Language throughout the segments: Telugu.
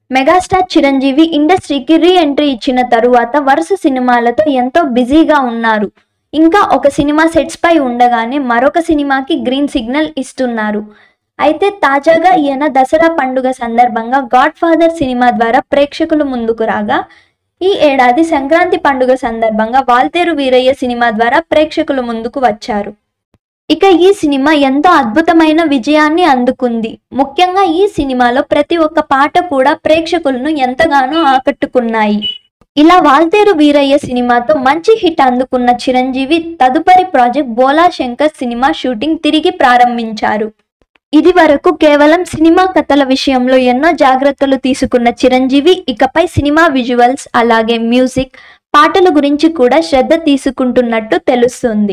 మెగాస్టార్ చిరంజీవి ఇండస్ట్రీకి రీ ఎంట్రీ ఇచ్చిన తరువాత వరుస సినిమాలతో ఎంతో బిజీగా ఉన్నారు ఇంకా ఒక సినిమా సెట్స్ పై ఉండగానే మరొక సినిమాకి గ్రీన్ సిగ్నల్ ఇస్తున్నారు అయితే తాజాగా ఈయన దసరా పండుగ సందర్భంగా గాడ్ ఫాదర్ సినిమా ద్వారా ప్రేక్షకుల ముందుకు రాగా ఈ ఏడాది సంక్రాంతి పండుగ సందర్భంగా వాల్తేరు వీరయ్య సినిమా ద్వారా ప్రేక్షకుల ముందుకు వచ్చారు ఇక ఈ సినిమా ఎంతో అద్భుతమైన విజయాన్ని అందుకుంది ముఖ్యంగా ఈ సినిమాలో ప్రతి ఒక్క పాట కూడా ప్రేక్షకులను ఎంతగానో ఆకట్టుకున్నాయి ఇలా వాల్తేరు వీరయ్య సినిమాతో మంచి హిట్ అందుకున్న చిరంజీవి తదుపరి project Bhola Shankar cinema shooting తిరిగి ప్రారంభించారు ఇది వరకు కేవలం సినిమా కథల విషయంలో ఎన్నో జాగ్రత్తలు తీసుకున్న చిరంజీవి ఇకపై సినిమా విజువల్స్ అలాగే మ్యూజిక్ పాటల గురించి కూడా శ్రద్ధ తీసుకుంటున్నట్టు తెలుస్తుంది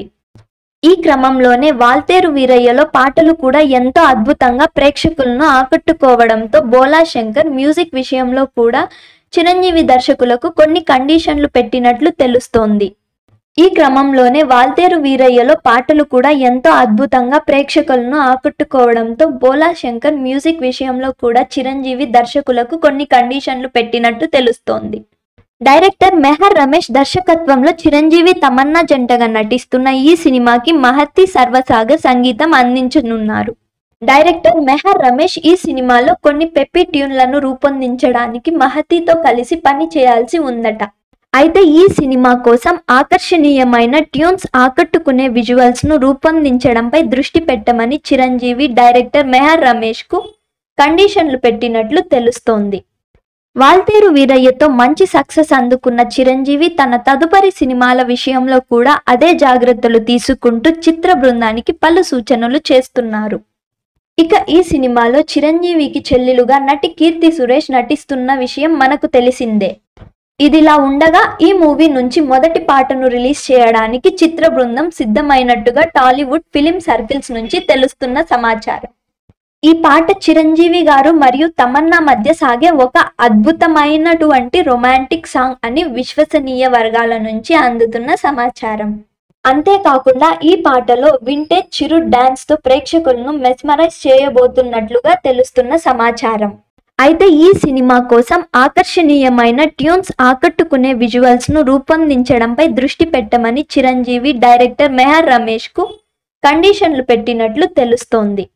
ఈ క్రమంలోనే వాల్తేరు వీరయ్యలో పాటలు కూడా ఎంతో అద్భుతంగా ప్రేక్షకులను ఆకట్టుకోవడంతో బోలా శంకర్ మ్యూజిక్ విషయంలో కూడా చిరంజీవి దర్శకులకు కొన్ని కండిషన్లు పెట్టినట్లు తెలుస్తోంది ఈ క్రమంలోనే వాల్తేరు వీరయ్యలో పాటలు కూడా ఎంతో అద్భుతంగా ప్రేక్షకులను ఆకట్టుకోవడంతో బోలా శంకర్ మ్యూజిక్ విషయంలో కూడా చిరంజీవి దర్శకులకు కొన్ని కండిషన్లు పెట్టినట్టు తెలుస్తోంది డైరెక్టర్ మెహర్ రమేష్ దర్శకత్వంలో చిరంజీవి తమన్నా జంటగా నటిస్తున్న ఈ సినిమాకి మహత్తి సర్వసాగర్ సంగీతం అందించనున్నారు డైరెక్టర్ మెహర్ రమేష్ ఈ సినిమాలో కొన్ని పెప్పి ట్యూన్లను రూపొందించడానికి మహతితో కలిసి పని చేయాల్సి ఉందట అయితే ఈ సినిమా కోసం ఆకర్షణీయమైన ట్యూన్స్ ఆకట్టుకునే విజువల్స్ ను రూపొందించడంపై దృష్టి పెట్టమని చిరంజీవి డైరెక్టర్ మెహర్ రమేష్ కు కండిషన్లు పెట్టినట్లు తెలుస్తోంది వాల్తేరు వీరయ్యతో మంచి సక్సెస్ అందుకున్న చిరంజీవి తన తదుపరి సినిమాల విషయంలో కూడా అదే జాగ్రత్తలు తీసుకుంటూ చిత్ర బృందానికి పలు సూచనలు చేస్తున్నారు ఇక ఈ సినిమాలో చిరంజీవికి చెల్లెలుగా నటి కీర్తి సురేష్ నటిస్తున్న విషయం మనకు తెలిసిందే ఇదిలా ఉండగా ఈ మూవీ నుంచి మొదటి పాటను రిలీజ్ చేయడానికి చిత్ర బృందం సిద్ధమైనట్టుగా టాలీవుడ్ ఫిలిం సర్కిల్స్ నుంచి తెలుస్తున్న సమాచారం ఈ పాట చిరంజీవి గారు మరియు తమన్నా మధ్య సాగే ఒక అద్భుతమైనటువంటి రొమాంటిక్ సాంగ్ అని విశ్వసనీయ వర్గాల నుంచి అందుతున్న సమాచారం అంతేకాకుండా ఈ పాటలో వింటేజ్ చిరు డాన్స్ తో ప్రేక్షకులను మెస్మరైజ్ చేయబోతున్నట్లుగా తెలుస్తున్న సమాచారం అయితే ఈ సినిమా కోసం ఆకర్షణీయమైన ట్యూన్స్ ఆకట్టుకునే విజువల్స్ ను రూపొందించడంపై దృష్టి పెట్టమని చిరంజీవి డైరెక్టర్ మెహర్ రమేష్ కు కండిషన్లు పెట్టినట్లు తెలుస్తోంది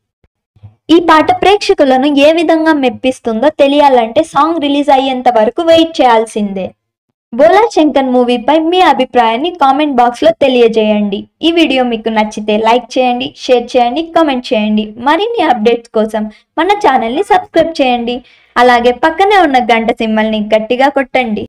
ఈ పాట ప్రేక్షకులను ఏ విధంగా మెప్పిస్తుందో తెలియాలంటే సాంగ్ రిలీజ్ అయ్యేంత వరకు వెయిట్ చేయాల్సిందే బోలా శంకర్ మూవీపై మీ అభిప్రాయాన్ని కామెంట్ బాక్స్ లో తెలియజేయండి ఈ వీడియో మీకు నచ్చితే లైక్ చేయండి షేర్ చేయండి కామెంట్ చేయండి మరిన్ని అప్డేట్స్ కోసం మన ఛానల్ని సబ్స్క్రైబ్ చేయండి అలాగే పక్కనే ఉన్న గంట సింబల్ని గట్టిగా కొట్టండి